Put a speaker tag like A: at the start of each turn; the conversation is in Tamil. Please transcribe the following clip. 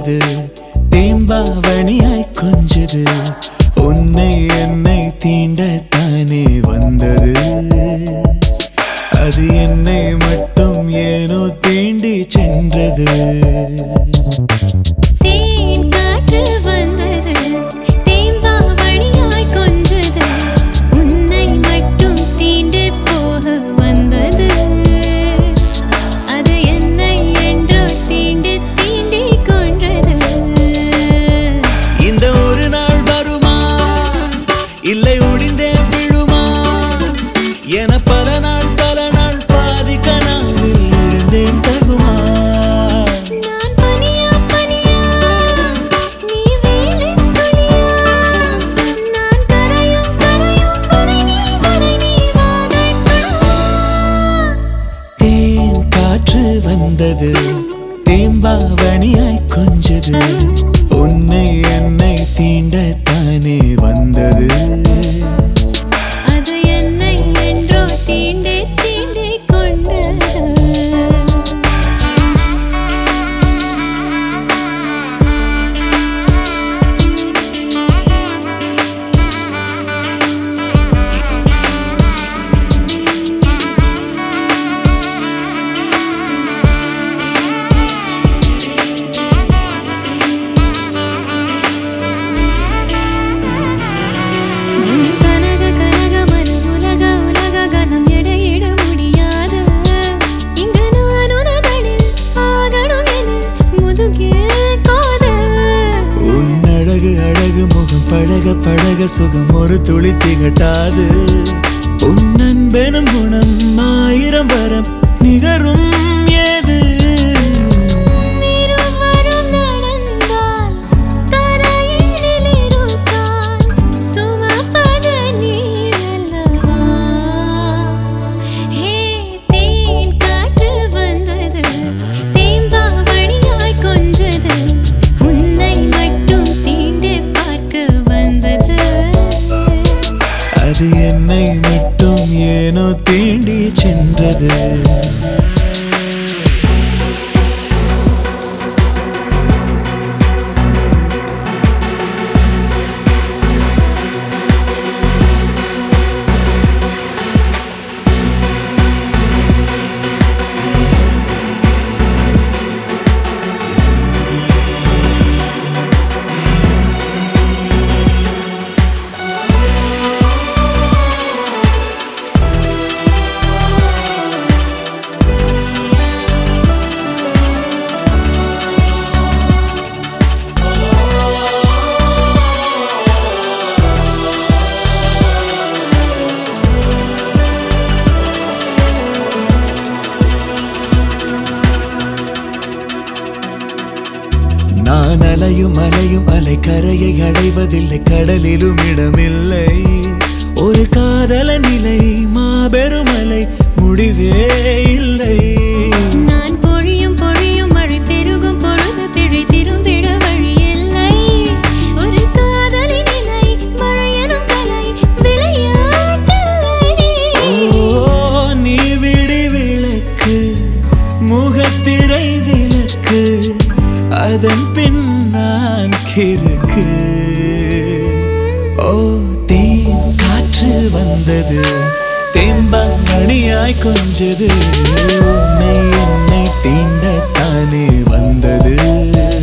A: வந்தது தேம்பாவணியாய் கொஞ்சது உன்னை என்னை தீண்டத்தானே வந்தது அது என்னை மட்டும் ஏனோ தீண்டி சென்றது
B: தேன் காற்று வந்தது தேம்பாவணியாய் கொஞ்சது உன்னை மட்டும் தீண்டு போக வந்தது அது என்னை என்றோ தீண்டு தீண்டி கொன்றது
A: இந்த ஒரு நாள் வருமா இல்லை ஒடிந்தே விழுமா என பல நாள் பல நாள் பாதி கனாவில் எழுந்தேன் தகுமா
B: நான் பனியா பனியா நீ வேலின் துளியா நான் கரையும் கரையும் வரை நீ வரை நீ வாதைப்படுவா
A: தேன் காற்று வந்தது தேம்பாவணியாய் கொஞ்சது உன்னை என்னை தீண்டத்தானே வந்தது
B: அது என்னை என்றோ தீண்டே தீண்டே கொன்றது உன் கனக கனக மனம் உலக உலக கனம் எடையிட முடியாது இங்கு நான் உனதனில் ஆகணும் என முதுகில் காதல்
A: உன் அழகு அழகு முகம் பழக பழக சுகம் ஒரு துளி திகட்டாது உன் அன்பெனும் குணம் ஆயிரம் வரம் நிகரும் ஏது
B: இருவரும் நடந்தால் தரையினில் இருக்கால் சுமப்பது நீரல்லவா ஹே தேன் காற்று வந்தது தேம்பாவணியாய் கொஞ்சது உன்னை மட்டும் தீண்டு பார்க்க வந்தது
A: அது என்னை மட்டும் ஏனோ தீண்டி சென்றது நான் அலையும் அலையும் அலை கரையை அடைவதில்லை கடலிலும் இடமில்லை ஒரு காதல நிலை மாபெரும் அலை முடிவே இல்லை
B: நான் பொழியும் பொழியும் மழை பெருகும் பொழுது பிழை திரும்பிட வழியில்லை ஒரு காதலின் நிலை மழையனும் கலை விளையாட்டில்லை
A: ஓ நீ விடி விளக்கு முகத்திரை விளக்கு அதன் பின் நான் கிறுக்கு ஓ தேன் காற்று வந்தது தேம்பாங்கணியாய் கொஞ்சது உன்னை என்னை தீண்டத்தானே வந்தது